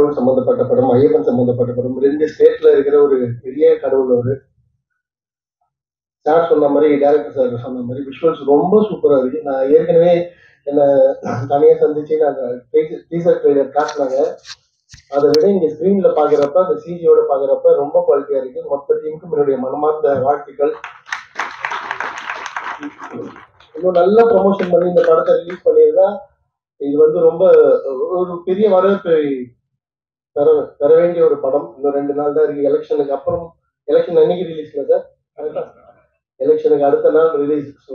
கடவுள் சம்பந்தப்பட்ட படம் ஐயப்பன் சம்பந்தப்பட்ட படம் ரெண்டு ஸ்டேட்ல இருக்கிற ஒரு பெரிய கடவுள் அவரு சார் சொன்ன மாதிரி டேரக்டர் சார் சொன்ன மாதிரி விஷுவல்ஸ் ரொம்ப சூப்பரா இருக்கு நான் ஏற்கனவே என்ன தனியா சந்திச்சு நான் டீசர் ட்ரெய்லர் காட்டினாங்க அதை விட இங்க ஸ்கிரீன்ல பாக்குறப்ப அந்த சிஜியோட பாக்குறப்ப ரொம்ப குவாலிட்டியா இருக்கு மொத்த டீமுக்கும் என்னுடைய மனமார்ந்த வாழ்த்துக்கள் இன்னும் நல்ல ப்ரமோஷன் பண்ணி இந்த படத்தை ரிலீஸ் பண்ணியிருந்தா இது வந்து ரொம்ப ஒரு பெரிய வரவேற்பை பெற பெற வேண்டிய ஒரு படம் இன்னும் ரெண்டு நாள் தான் இருக்கு எலெக்ஷனுக்கு அப்புறம் எலெக்ஷன் அன்னைக்கு ரிலீஸ்ல சார் எலெக்ஷனுக்கு அடுத்த நாள் ரிலீஸ் ஸோ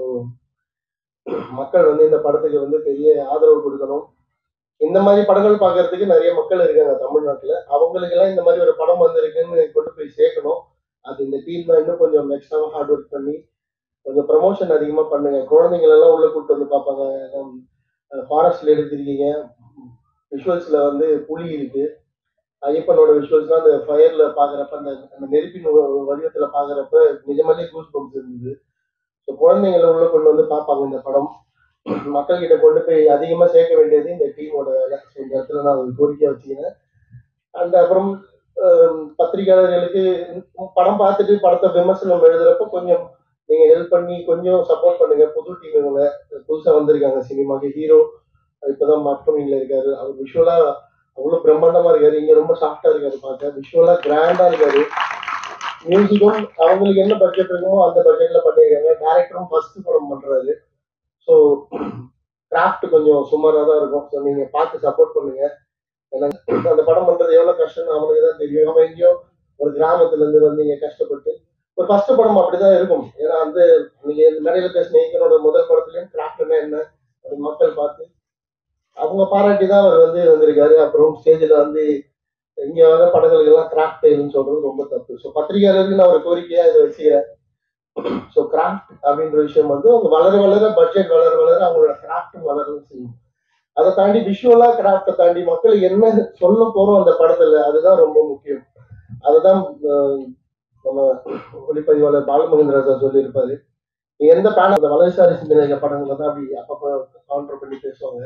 மக்கள் வந்து இந்த படத்துக்கு வந்து பெரிய ஆதரவு கொடுக்கணும் இந்த மாதிரி படங்கள் பார்க்கறதுக்கு நிறைய மக்கள் இருக்காங்க தமிழ்நாட்டுல அவங்களுக்கு எல்லாம் இந்த மாதிரி ஒரு படம் வந்திருக்குன்னு கொண்டு போய் சேர்க்கணும் அது இந்த டீம் தான் இன்னும் கொஞ்சம் எக்ஸ்ட்ராவா ஹார்ட் ஒர்க் பண்ணி கொஞ்சம் ப்ரமோஷன் அதிகமா பண்ணுங்க குழந்தைகள் எல்லாம் உள்ள கூட்டு வந்து பார்ப்பாங்க ஃபாரஸ்ட்ல எடுத்திருக்கீங்க விஷுவல்ஸ்ல வந்து புலி இருக்கு ஐயப்பனோட விஷுவல்ஸ்லாம் அந்த ஃபயர்ல பாக்குறப்ப அந்த அந்த நெருப்பின் வ- வடிவத்துல பாக்குறப்ப நிஜமாலே கூஸ் பம்ப்ஸ் இருந்தது ஸோ குழந்தைங்களை உள்ள கொண்டு வந்து பார்ப்பாங்க இந்த படம் மக்கள் கிட்ட கொண்டு போய் அதிகமா சேர்க்க வேண்டியது இந்த டீமோட வேலை ஸோ இந்த இடத்துல நான் ஒரு கோரிக்கையா வச்சுக்கிறேன் அண்ட் அப்புறம் ஹம், பத்திரிகையாளர்களுக்கு படம் பார்த்துட்டு படத்தை விமர்சனம் எழுதுறப்ப கொஞ்சம் நீங்க ஹெல்ப் பண்ணி கொஞ்சம் சப்போர்ட் பண்ணுங்க புது டீம் இவங்க புதுசா வந்திருக்காங்க சினிமாக்கு ஹீரோ இப்பதான் மார்க்கமிங்ல இருக்காரு அவர் விஷுவலா அவ்வளவு பிரம்மாண்டமா இருக்காரு இங்க ரொம்ப சாஃப்டா இருக்காரு பார்க்க விஷுவலா கிராண்டா இருக்காரு மியூசிக்கும் அவங்களுக்கு என்ன பட்ஜெட் இருக்குமோ அந்த பட்ஜெட்ல பண்ணிருக்காங்க டேரக்டரும் ஃபர்ஸ்ட் படம் பண்றாரு ஸோ கிராஃப்ட் கொஞ்சம் சுமாரா தான் இருக்கும் ஸோ நீங்க பார்த்து சப்போர்ட் பண்ணுங்க ஏன்னா அந்த படம் பண்றது எவ்வளவு கஷ்டம்னு அவனுக்கு தான் தெரியும் அவன் எங்கேயோ ஒரு கிராமத்துல இருந்து வந்து இங்க கஷ்டப்பட்டு ஒரு ஃபர்ஸ்ட் படம் அப்படிதான் இருக்கும் ஏன்னா வந்து நீங்க இந்த மேடையில பேசின இயக்கனோட முதல் படத்துலயும் கிராஃப்ட்னா என்ன அது மக்கள் பார்த்து அவங்க பாராட்டி தான் அவர் வந்து வந்திருக்காரு அப்புறம் ஸ்டேஜில் வந்து இங்க வர படங்களுக்கு எல்லாம் கிராஃப்ட் சொல்றது ரொம்ப தப்பு ஸோ பத்திரிகையாளருக்கு நான் ஒரு கோரிக்கையா இதை வச்சுக்கிறேன் ஸோ கிராஃப்ட் அப்படின்ற விஷயம் வந்து அவங்க வளர வளர பட்ஜெட் வளர வளர அவங்களோட கிராஃப்டும் வளரவும் செய்யும் அதை தாண்டி விஷுவலா கிராஃப்டை தாண்டி மக்கள் என்ன சொல்ல போறோம் அந்த படத்துல அதுதான் ரொம்ப முக்கியம் அதுதான் அஹ், நம்ம ஒளிப்பதிவாளர் பாலமகேந்திரா சார் சொல்லியிருப்பாரு நீ எந்த பேனல் அந்த வலதுசாரி சிந்தனை படங்களை தான் அப்படி அப்பப்போ கவுண்டர் பண்ணி பேசுவாங்க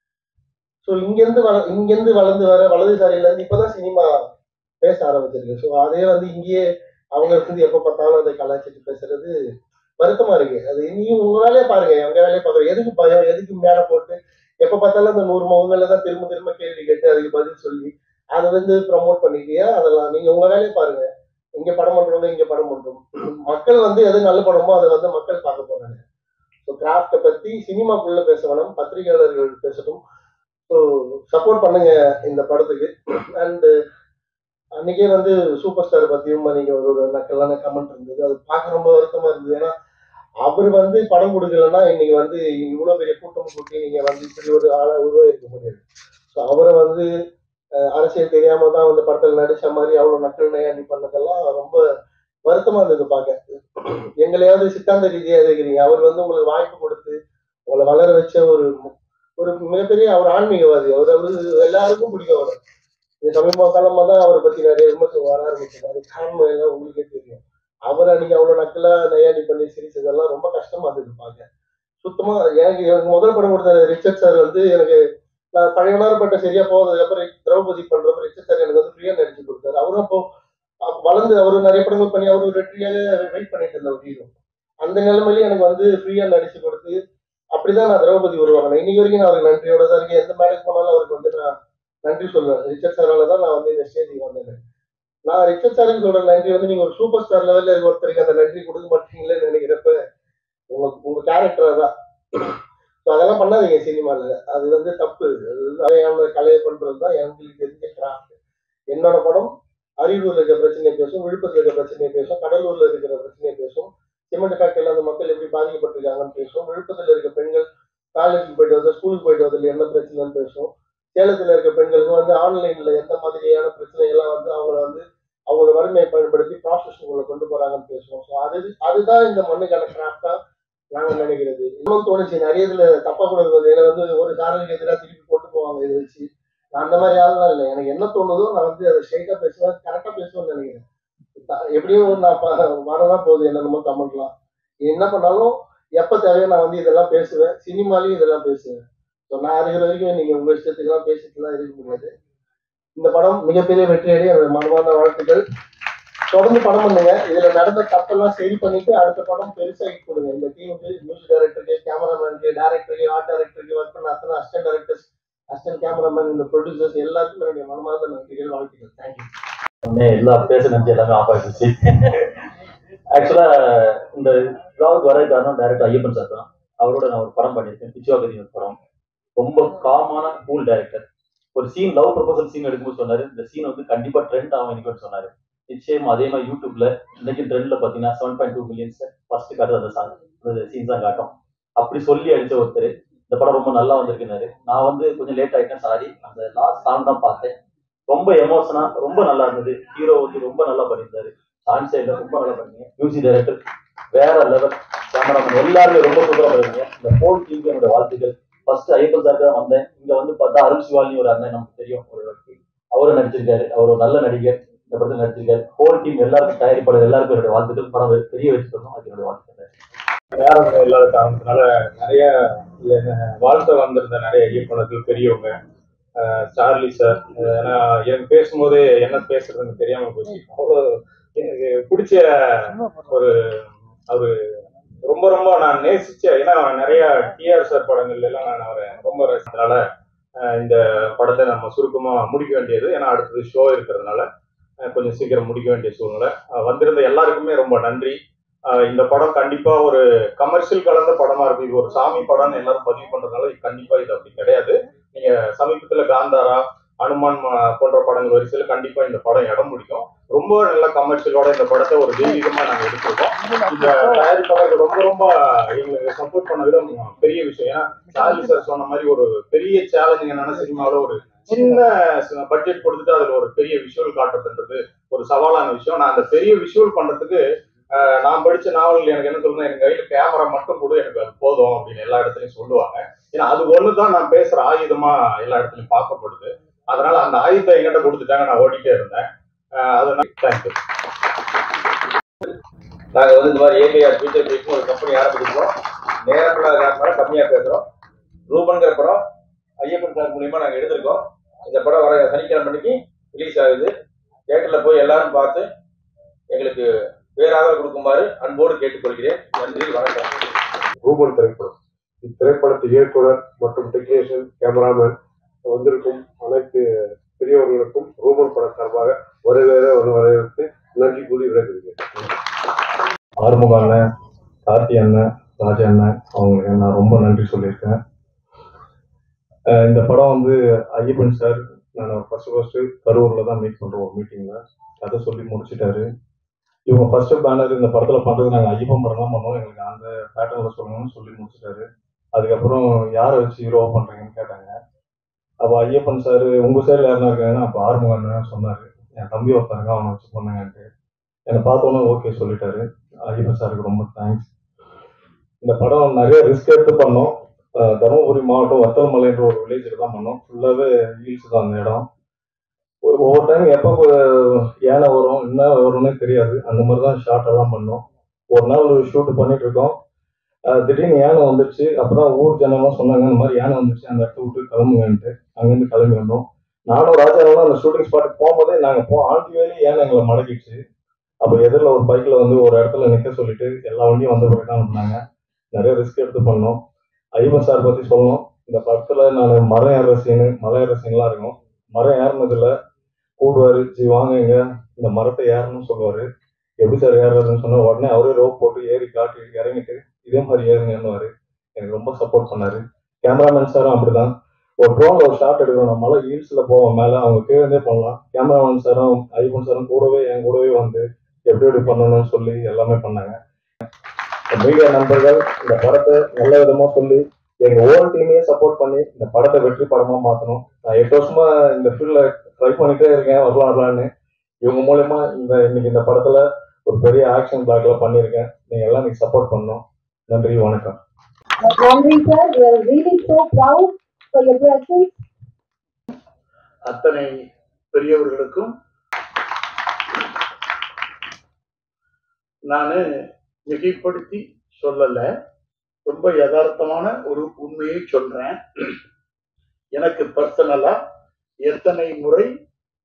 ஸோ இங்கேருந்து வள இங்கேருந்து வளர்ந்து வர வலதுசாரியில இருந்து இப்பதான் சினிமா பேச ஆரம்பிச்சிருக்கு ஸோ அதே வந்து இங்கேயே அவங்க இருந்து எப்போ பார்த்தாலும் அதை கலாச்சிட்டு பேசுறது வருத்தமா இருக்கு அது நீங்க உங்க வேலையை பாருங்க எங்க வேலையை பாக்குறோம் எதுக்கு பயம் எதுக்கு மேல போட்டு எப்ப பார்த்தாலும் அந்த நூறு முகங்கள்ல தான் திரும்ப திரும்ப கேள்வி கேட்டு அதுக்கு பதில் சொல்லி அதை வந்து ப்ரமோட் பண்ணிட்டியா அதெல்லாம் நீங்க உங்க வேலையை பாருங்க இங்க படம் பண்றவங்க இங்க படம் பண்றோம் மக்கள் வந்து எது நல்ல படமோ அதை வந்து மக்கள் பார்க்க போறாங்க ஸோ கிராஃப்டை பத்தி சினிமாக்குள்ள பேச வேணாம் பத்திரிகையாளர்கள் பேசட்டும் ஸோ சப்போர்ட் பண்ணுங்க இந்த படத்துக்கு அண்ட் அன்னைக்கே வந்து சூப்பர் ஸ்டார் பத்தியும் நீங்க ஒரு நக்கலான கமெண்ட் இருந்தது அது பார்க்க ரொம்ப வருத்தமா இருந்தது ஏன்னா அவர் வந்து படம் கொடுக்கலன்னா இன்னைக்கு வந்து இவ்வளவு பெரிய கூட்டம் கூட்டி நீங்க வந்து இப்படி ஒரு ஆளா உருவாயிருக்க முடியாது ஸோ அவரை வந்து அஹ், அரசியல் தெரியாம தான் வந்து படத்தில் நடிச்ச மாதிரி அவ்வளவு நக்கல் நையாண்டி பண்ணதெல்லாம் ரொம்ப வருத்தமா இருந்தது பார்க்க எங்களையாவது சித்தாந்த ரீதியா இருக்கிறீங்க அவர் வந்து உங்களுக்கு வாய்ப்பு கொடுத்து உங்களை வளர வச்ச ஒரு ஒரு மிகப்பெரிய அவர் ஆன்மீகவாதி அவர் அவரு எல்லாருக்கும் பிடிக்கும் அவர் இந்த சமீப காலமா தான் அவரை பத்தி நிறைய விமர்சனம் வர ஆரம்பிச்சது அது காரணம் என்ன உங்களுக்கே தெரியும் அவர் அன்னைக்கு அவ்வளவு நக்கலா நையாண்டி பண்ணி சிரிச்சதெல்லாம் ரொம்ப கஷ்டமா இருந்தது பார்க்க சுத்தமா எனக்கு எனக்கு முதல் படம் கொடுத்த ரிச்சர்ட் சார் வந்து எனக்கு நான் பழையவனார்பட்ட சரியா போனதுக்கு அப்புறம் திரௌபதி பண்றப்ப ரிச்சர்ட் சார் எனக்கு வந்து ஃப்ரீயா நடிச்சு கொடுத்தாரு அவரும் அப்போ அப்ப வளர்ந்து அவரு நிறைய படங்கள் பண்ணி அவரு வெற்றியாக வெயிட் பண்ணிட்டு இருந்த ஒரு ஹீரோ அந்த நிலைமையில எனக்கு வந்து ஃப்ரீயா நடிச்சு கொடுத்து அப்படிதான் நான் திரௌபதி உருவாக்கினேன் இன்னைக்கு வரைக்கும் நான் அவருக்கு நன்றியோட தான் இருக்கேன் எந்த மேடைக்கு போனாலும் அவருக்கு வந்து நான் நன்றி சொல்லுவேன் ரிச்சர்ட் சாரால தான் நான் வந்து இந்த ஸ்டேஜுக்கு வந்தேன் நான் ரிச்சர்ட் சாருக்கு சொல்ற நன்றி வந்து நீங்க ஒரு சூப்பர் ஸ்டார் லெவல்ல இருக்க ஒருத்தருக்கு அந்த நன்றி கொடுக்க மாட்டீங்களேன்னு நினைக்கிறப்ப உங்க உங்க கேரக்டர் தான் ஸோ அதெல்லாம் பண்ணாதீங்க சினிமால அது வந்து தப்பு அது வந்து அதையான கலையை பண்றது தான் எங்களுக்கு தெரிஞ்ச கிராஃப்ட் என்னோட படம் அரியலூர்ல இருக்கிற பிரச்சனையை பேசும் விழுப்புரத்துல இருக்கிற பிரச்சனையை பேசும் கடலூர்ல இருக்கிற பிரச்சனையை பேசும் சிமெண்ட் ஃபேக்டரியில் அந்த மக்கள் எப்படி பாதிக்கப்பட்டிருக்காங்கன்னு பேசும் விழுப்புரத்துல இருக்க பெண்கள் காலேஜுக்கு போயிட்டு வந்து ஸ்கூலுக்கு போயிட்டு வரதுல என்ன பிரச்சனைன்னு பேசும் சேலத்துல இருக்க பெண்களுக்கு வந்து ஆன்லைன்ல எந்த மாதிரியான பிரச்சனைகள்லாம் வந்து அவங்கள வந்து அவங்களோட வறுமையை பயன்படுத்தி ப்ராசஸ்க்குள்ள கொண்டு போறாங்கன்னு பேசுவோம் ஸோ அது அதுதான் இந்த மண்ணுக்கான கிராஃப்டா நாங்க நினைக்கிறது இன்னும் தோணுச்சு நிறைய இதுல தப்பா கூட இருக்குது ஏன்னா வந்து ஒரு சாரலுக்கு எதிராக திருப்பி போட்டு போவாங்க இதை வச்சு நான் அந்த மாதிரி ஆள்லாம் இல்லை எனக்கு என்ன தோணுதோ நான் வந்து அதை ஸ்ட்ரைட்டா பேசுவேன் கரெக்டா பேசுவேன்னு நினைக்கிறேன் த- எப்படியும் நான் ப- வரதான் போகுது என்னென்னமோ கமெண்ட்லாம் என்ன பண்ணாலும் எப்ப தேவையோ நான் வந்து இதெல்லாம் பேசுவேன் சினிமாலையும் இதெல்லாம் பேசுவேன் ஸோ நான் இருக்கிற வரைக்கும் நீங்க உங்க இஷ்டத்துக்குலாம் பேசிட்டுலாம் இருக்க முடியாது இந்த படம் மிகப்பெரிய வெற்றி அடைய என்னோட மனமார்ந்த வாழ்த்துக்கள் தொடர்ந்து படம் பண்ணுங்க இதுல நடந்த தப்பெல்லாம் சரி பண்ணிட்டு அடுத்த படம் பெருசாகி கொடுங்க இந்த டீமுக்கு மியூசிக் டைரக்டருக்கு கேமராமேனுக்கு டேரக்டருக்கு ஆர்ட் டைரக்டருக்கு ஒர்க் பண்ண அத்தனை அசிஸ்டன்ட் டைரக்டர்ஸ் அசிஸ்டன்ட் கேமராமேன் இந்த ப்ரொடியூசர்ஸ் எல்லாருக்கும் என்னுடைய மனமார்ந்த நன்றிகள் வாழ்த்துக்கள் தேங்க்யூ உடனே எல்லா பேச நினைச்சு எல்லாமே ஆஃப் ஆயிடுச்சு ஆக்சுவலா இந்த விழாவுக்கு வர காரணம் டைரக்டர் ஐயப்பன் சார் தான் அவரோட நான் ஒரு படம் பண்ணியிருக்கேன் பிச்சுவாகதி ஒரு படம் ரொம்ப காமான கூல் டைரக்டர் ஒரு சீன் லவ் ப்ரொபோசல் சீன் எடுக்கும்போது சொன்னாரு இந்த சீன் வந்து கண்டிப்பா ட்ரெண்ட் ஆகும் எனக்கு சொன்னாரு நிச்சயம் அதே மாதிரி யூடியூப்ல இன்னைக்கு ட்ரெண்ட்ல பாத்தீங்கன்னா seven point two millions first காட்டுறது அந்த சாங் அந்த சீன் தான் காட்டும் அப்படி சொல்லி அடிச்ச ஒருத்தர் இந்த படம் ரொம்ப நல்லா வந்திருக்குனாரு நான் வந்து கொஞ்சம் லேட் ஆயிட்டேன் சாரி அந்த லாஸ்ட் சாங் தான் பார்த்தேன் ரொம்ப எமோஷனா ரொம்ப நல்லா இருந்தது ஹீரோ வந்து ரொம்ப நல்லா பண்ணியிருந்தாரு சான்ஸ் இல்ல ரொம்ப நல்லா பண்ணீங்க மியூசிக் டைரக்டர் வேற லெவல் கேமராமேன் எல்லாருமே ரொம்ப சூப்பரா பண்ணிருக்கீங்க இந்த ஹோல் டீமுக்கு என்னோட வாழ்த்துக்கள் ஃபர்ஸ்ட் ஐயப்பன் சார் தான் வந்தேன் இங்க வந்து பார்த்தா அருள் சிவாலினி ஒரு அண்ணன் நமக்கு தெரியும் ஒரு व्यक्ति. அவரும் நடிச்சிருக்காரு அவர் ஒரு நல்ல நடிகர் இந்த படத்தில் நடிச்சிருக்காரு ஹோல் டீம் எல்லாருக்கும் தயாரிப்பாளர் எல்லாருக்கும் என்னுடைய வாழ்த்துக்கள் படம் பெரிய வெற்றி பெறணும் அது என்னுடைய வாழ்த்துக்கள் நேரம் இல்லாத காரணத்தினால நிறைய என்ன வாழ்த்த வந்திருந்த நிறைய இயக்குனர்கள் பெரியவங்க அஹ் சார்லி சார் அஹ் ஏன்னா எனக்கு பேசும்போதே என்ன பேசுறதுன்னு தெரியாம போச்சு அவ்வளோ எனக்கு பிடிச்ச ஒரு அவரு ரொம்ப ரொம்ப நான் நேசிச்ச ஏன்னா நிறைய டிஆர் சார் படங்கள்ல எல்லாம் நான் அவரை ரொம்ப ரசிச்சதுனால அஹ் இந்த படத்தை நம்ம சுருக்கமா முடிக்க வேண்டியது ஏன்னா அடுத்தது ஷோ இருக்கிறதுனால அஹ் கொஞ்சம் சீக்கிரம் முடிக்க வேண்டிய சூழ்நிலை அஹ் வந்திருந்த எல்லாருக்குமே ரொம்ப நன்றி அஹ் இந்த படம் கண்டிப்பா ஒரு கமர்ஷியல் கலந்த படமா இருக்கு இது ஒரு சாமி படம்னு எல்லாரும் பதிவு பண்றதுனால இது கண்டிப்பா இது அப்படி கிடையாது நீங்க சமீபத்துல காந்தாரா அனுமான் ம- போன்ற படங்கள் வரிசையில கண்டிப்பா இந்த படம் இடம் பிடிக்கும் ரொம்ப நல்ல கமர்ஷியலோட இந்த படத்தை ஒரு தெய்வீகமா நாங்க எடுத்திருக்கோம் இந்த தயாரிப்பாளர்கள் ரொம்ப ரொம்ப எங்களுக்கு சப்போர்ட் பண்ண விதம் பெரிய விஷயம் ஏன்னா சார்லி சார் சொன்ன மாதிரி ஒரு பெரிய சேலஞ்சிங் என்னன்னா சினிமாவில் ஒரு சின்ன பட்ஜெட் கொடுத்துட்டு அதுல ஒரு பெரிய விஷுவல் காட்டுறதுன்றது ஒரு சவாலான விஷயம் நான் அந்த பெரிய விஷுவல் பண்றதுக்கு அஹ், நான் படிச்ச நாவல் எனக்கு என்ன சொல்றேன் எனக்கு கையில கேமரா மட்டும் கூட எனக்கு அது போதும் அப்படின்னு எல்லா இடத்துலயும் சொல்லுவாங்க ஏன்னா அது ஒண்ணுதான் நான் பேசுற ஆயுதமா எல்லா இடத்துலயும் பார்க்கப்படுது அதனால அந்த ஆயுதத்தை என்கிட்ட கொடுத்துட்டாங்க நான் ஓடிட்டே இருந்தேன் அஹ், அதனால தேங்க்யூ நாங்க வந்து இந்த மாதிரி ஏபிஆர் ஃபியூச்சர் பேக்கும் ஒரு கம்பெனி ஆரம்பிச்சிருக்கோம் நேரமில்லாத காரணமாக கம்மியா பேசுறோம் ரூபன்கிற படம் ஐயப்பன் சார் மூலியமா நாங்க எடுத்திருக்கோம் இந்த படம் வர சனிக்கிழமை மணிக்கு ரிலீஸ் ஆகுது தியேட்டர்ல போய் எல்லாரும் பார்த்து எங்களுக்கு பேராக கொடுக்குமாறு அன்போடு கேட்டுக்கொள்கிறேன் நன்றி வணக்கம் ரூபன் திரைப்படம் இத்திரைப்படத்தின் இயக்குனர் மற்றும் டெக்னீஷியன் கேமராமேன் வந்திருக்கும் அனைத்து பெரியவர்களுக்கும் ரூபன் பட சார்பாக வரவேற வரவேற்று நன்றி கூறி விடைபெறுகிறேன் ஆறுமுக அண்ணன் கார்த்தி அண்ணன் ராஜா அண்ணன் அவங்களுக்கு நான் ரொம்ப நன்றி சொல்லியிருக்கேன் அஹ் இந்த படம் வந்து ஐயப்பன் சார் நான் ஃபர்ஸ்ட் ஃபர்ஸ்ட் கரூர்ல தான் மீட் பண்றோம் ஒரு மீட்டிங்ல கதை சொல்லி முடிச்சிட்டாரு இவங்க ஃபர்ஸ்ட் பேனர் இந்த படத்துல பண்றது நாங்க ஐயப்பன் படம் தான் பண்ணோம் எங்களுக்கு அந்த பேட்டர்ல சொல்லணும்னு சொல்லி முடிச்சிட்டாரு அதுக்கப்புறம் யாரை வச்சு ஹீரோவா பண்றீங்கன்னு கேட்டாங்க அப்போ ஐயப்பன் சார் உங்க சைடுல யாருன்னா இருக்காங்கன்னா அப்போ ஆறுமுக அண்ணன் சொன்னாரு என் தம்பி ஒருத்தருங்க அவனை வச்சு பண்ணுங்கன்ட்டு என்னை பார்த்தோன்னே ஓகே சொல்லிட்டாரு ஐயப்பன் சாருக்கு ரொம்ப தேங்க்ஸ் இந்த படம் நிறைய ரிஸ்க் எடுத்து பண்ணோம் அஹ் தருமபுரி மாவட்டம் வத்தலமலைன்ற ஒரு வில்லேஜில் தான் பண்ணோம் ஃபுல்லாகவே ஹீல்ஸ் தான் அந்த இடம் ஒரு- ஒவ்வொரு டைம் எப்போ யானை வரும் என்ன வரும்னே தெரியாது அந்த மாதிரி தான் ஷார்ட் எல்லாம் பண்ணோம் ஒரு நாள் ஷூட் பண்ணிட்டு இருக்கோம் அஹ் திடீர்னு யானை வந்துருச்சு அப்புறம் ஊர் ஜனம்லாம் சொன்னாங்க இந்த மாதிரி யானை வந்துருச்சு அந்த இடத்த விட்டு கிளம்புங்கன்ட்டு அங்கேருந்து கிளம்பி வந்தோம் நானும் ராஜாவும் அந்த ஷூட்டிங் ஸ்பாட்டுக்கு போகும்போதே நாங்கள் போ ஆண்டி வேலி யானை எங்களை மடக்கிடுச்சு அப்போ எதிரில் ஒரு பைக்ல வந்து ஒரு இடத்துல நிற்க சொல்லிட்டு எல்லா வண்டியும் வந்த பிறகு தான் பண்ணாங்க நிறைய ரிஸ்க் எடுத்து பண்ணோம் ஐயப்பன் சார் பத்தி சொல்லணும் இந்த படத்துல நான் மரம் ஏற சீனு மலை ஏற சீன்லாம் இருக்கும் மரம் ஏறினதுல கூடுவாரு ஜி வாங்க இங்க இந்த மரத்தை ஏறணும்னு சொல்லுவாரு எப்படி சார் ஏறுறதுன்னு சொன்னா உடனே அவரே ரோப் போட்டு ஏறி காட்டி இறங்கிட்டு இதே மாதிரி ஏறுங்கன்னுவாரு எனக்கு ரொம்ப சப்போர்ட் பண்ணாரு கேமராமேன் சாரும் அப்படிதான் ஒரு ட்ரோன்ல ஒரு ஷாட் எடுக்கிறோம் நம்ம மலை ஹீல்ஸ்ல போவோம் மேல அவங்க கீழே இருந்தே பண்ணலாம் கேமராமேன் சாரும் ஐயப்பன் சாரும் கூடவே என் கூடவே வந்து எப்படி எப்படி பண்ணணும்னு சொல்லி எல்லாமே பண்ணாங்க மீடியா நண்பர்கள் இந்த படத்தை நல்ல விதமா சொல்லி எங்க ஓல் டீமையே சப்போர்ட் பண்ணி இந்த படத்தை வெற்றி படமா மாத்தணும் நான் எட்டு வருஷமா இந்த ஃபீல்ட்ல ட்ரை பண்ணிட்டே இருக்கேன் வரலாம் வரலான்னு இவங்க மூலயமா இந்த இன்னைக்கு இந்த படத்துல ஒரு பெரிய ஆக்ஷன் பிளாக்ல பண்ணியிருக்கேன் நீங்க எல்லாம் எனக்கு சப்போர்ட் பண்ணணும் நன்றி வணக்கம் Nandri sir, we are really so proud for your presence. அத்தனை பெரியவர்களுக்கும் நான் மிகைப்படுத்தி சொல்லல ரொம்ப யதார்த்தமான ஒரு உண்மையை சொல்றேன் எனக்கு பர்சனலா எத்தனை முறை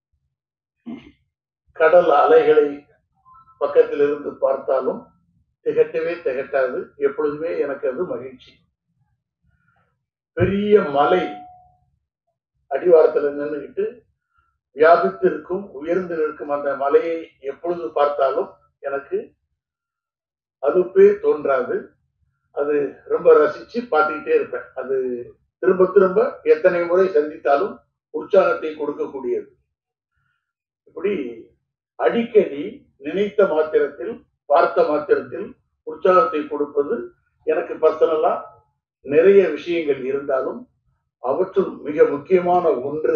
கடல் அலைகளை பக்கத்தில் இருந்து பார்த்தாலும் திகட்டவே திகட்டாது எப்பொழுதுமே எனக்கு அது மகிழ்ச்சி பெரிய மலை அடிவாரத்துல நின்றுகிட்டு வியாபித்து இருக்கும் உயர்ந்து நிற்கும் அந்த மலையை எப்பொழுது பார்த்தாலும் எனக்கு அலுப்பே தோன்றாது அது ரொம்ப ரசிச்சு பார்த்துக்கிட்டே இருப்பேன் அது திரும்ப திரும்ப எத்தனை முறை சந்தித்தாலும் உற்சாகத்தை கொடுக்கக்கூடியது இப்படி அடிக்கடி நினைத்த மாத்திரத்தில் பார்த்த மாத்திரத்தில் உற்சாகத்தை கொடுப்பது எனக்கு பர்சனலா நிறைய விஷயங்கள் இருந்தாலும் அவற்றுள் மிக முக்கியமான ஒன்று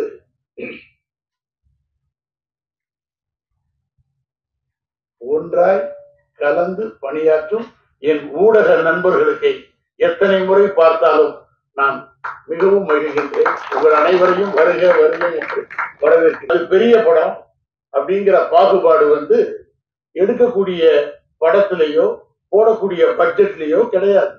ஒன்றாய் கலந்து பணியாற்றும் என் ஊடக நண்பர்களுக்கு எத்தனை முறை பார்த்தாலும் நான் மிகவும் மகிழ்கின்றேன் உங்கள் அனைவரையும் வருக வருக என்று வரவேற்கிறேன் அது பெரிய படம் அப்படிங்கிற பாகுபாடு வந்து எடுக்கக்கூடிய படத்திலேயோ போடக்கூடிய பட்ஜெட்லேயோ கிடையாது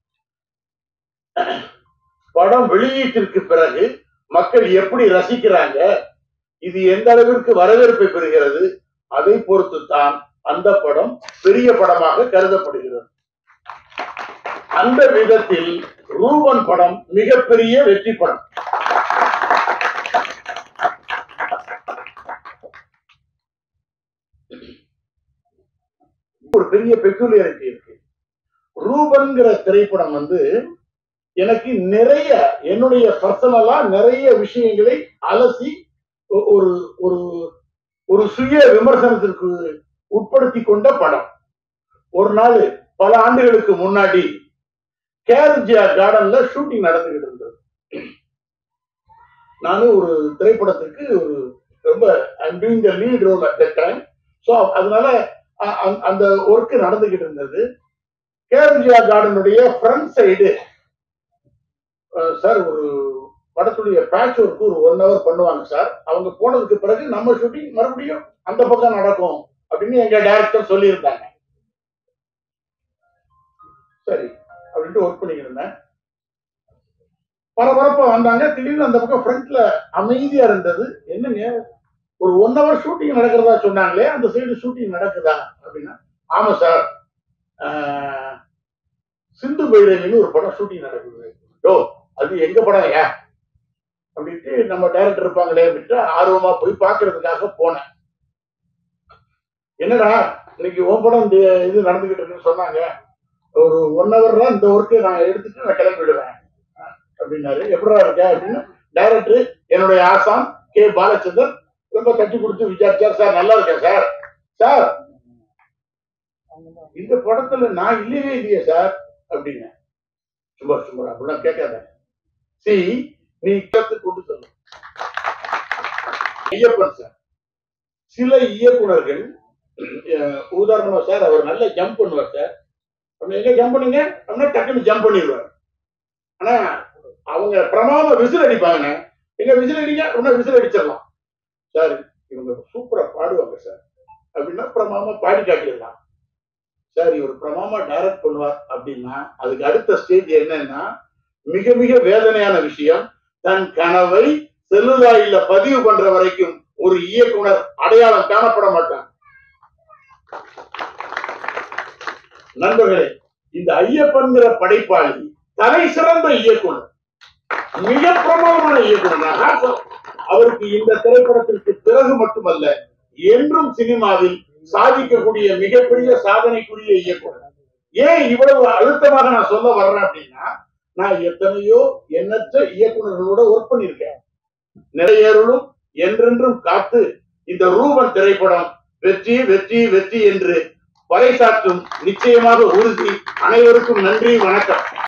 படம் வெளியீட்டிற்கு பிறகு மக்கள் எப்படி ரசிக்கிறாங்க இது எந்த அளவிற்கு வரவேற்பை பெறுகிறது அதை பொறுத்து தான் அந்த படம் பெரிய படமாக கருதப்படுகிறது அந்த விதத்தில் ரூபன் படம் மிகப்பெரிய வெற்றி படம் ஒரு பெரிய பெக்குலியாரிட்டி இருக்கு ரூபன்கிற திரைப்படம் வந்து எனக்கு நிறைய என்னுடைய பர்சனலா நிறைய விஷயங்களை அலசி ஒ- ஒரு ஒரு ஒரு சுய விமர்சனத்திற்கு உட்படுத்தி கொண்ட படம் ஒரு நாள் பல ஆண்டுகளுக்கு முன்னாடி கேர்ஜியா கார்டன்ல ஷூட்டிங் நடந்துகிட்டு இருந்தது நானும் ஒரு திரைப்படத்துக்கு ஒரு ரொம்ப doing the lead role at that time so அதனால அ- அ- அந்த ஒர்க் நடந்துகிட்டு இருந்தது கேர்ஜியா கார்டனுடைய ஃப்ரண்ட் சைடு சார் ஒரு படத்துடைய பேட்ச் ஒர்க் ஒரு ஒன் ஹவர் பண்ணுவாங்க சார் அவங்க போனதுக்கு பிறகு நம்ம ஷூட்டிங் மறுபடியும் அந்த பக்கம் நடக்கும் அப்படின்னு எங்க டைரக்டர் சொல்லியிருந்தாங்க சரி அப்படின்ட்டு ஒர்க் பண்ணிக்கிட்டு இருந்தேன் பரபரப்பா வந்தாங்க திடீர்னு அந்த பக்கம் ஃப்ரண்ட்ல அமைதியா இருந்தது என்னங்க ஒரு ஒன் ஹவர் ஷூட்டிங் நடக்கிறதா சொன்னாங்களே அந்த சைடு ஷூட்டிங் நடக்குதா அப்படின்னா ஆமா சார் ஆஹ், சிந்து பைரவின்னு ஒரு படம் ஷூட்டிங் நடக்குது ஓ அது எங்க படம் ஏன் அப்படின்ட்டு நம்ம டைரக்டர் இருப்பாங்களே அப்படின்ட்டு ஆர்வமா போய் பார்க்கிறதுக்காக போனேன் என்னடா இன்னைக்கு உன் படம் இந்த இது நடந்துகிட்டு இருக்குன்னு சொன்னாங்க ஒரு ஒன் ஹவர் தான் இந்த ஒர்க்கு நான் எடுத்துட்டு நான் கிளம்பிடுவேன் அப்படின்னாரு எப்படா இருக்க அப்படின்னு டைரக்டர் என்னுடைய ஆசான் கே பாலச்சந்தர் ரொம்ப தட்டி கொடுத்து விசாரிச்சார் சார் நல்லா இருக்கேன் சார் சார் இந்த படத்துல நான் இல்லையே இல்லையே சார் அப்படின்னு சும்மா சும்மா அப்படிலாம் கேட்காத சி நீ கத்து கொண்டு சொல்லு ஐயப்பன் சார் சில இயக்குனர்கள் அஹ், உதாரணமா சார் அவர் நல்லா ஜம்ப் பண்ணுவார் சார் அப்படி எங்க ஜம்ப் பண்ணுங்க அப்படின்னா டக்குன்னு ஜம்ப் பண்ணிடுவார் ஆனா அவங்க பிரமாத விசில் அடிப்பாங்க எங்க விசில் அடிங்க அப்படின்னா விசில் அடிச்சிடலாம் சார் இவங்க சூப்பரா பாடுவாங்க சார் அப்படின்னா பிரமாமா பாடி காட்டிடலாம் சார் இவர் பிரமாமா டைரக்ட் பண்ணுவார் அப்படின்னா அதுக்கு அடுத்த ஸ்டேஜ் என்னன்னா மிக மிக வேதனையான விஷயம் தன் கனவை செல்லுலாயில பதிவு பண்ற வரைக்கும் ஒரு இயக்குனர் அடையாளம் காணப்பட மாட்டான் நண்பர்களே இந்த ஐயப்பன்கிற படைப்பாளி தலை சிறந்த இயக்குனர் மிக பிரபலமான இயக்குனர் நான் தான் சொல்றேன். அவருக்கு இந்த திரைப்படத்திற்கு பிறகு மட்டுமல்ல என்றும் சினிமாவில் சாதிக்கக்கூடிய மிகப்பெரிய சாதனைக்குரிய இயக்குனர் ஏன் இவ்வளவு அழுத்தமாக நான் சொல்ல வர்றேன் அப்படின்னா நான் எத்தனையோ எண்ணற்ற இயக்குனர்களோட ஒர்க் பண்ணியிருக்கேன் நிறையருளும் என்றென்றும் காத்து இந்த ரூபன் திரைப்படம் வெற்றி வெற்றி வெற்றி என்று பறைசாற்றும் நிச்சயமாக உறுதி அனைவருக்கும் நன்றி வணக்கம்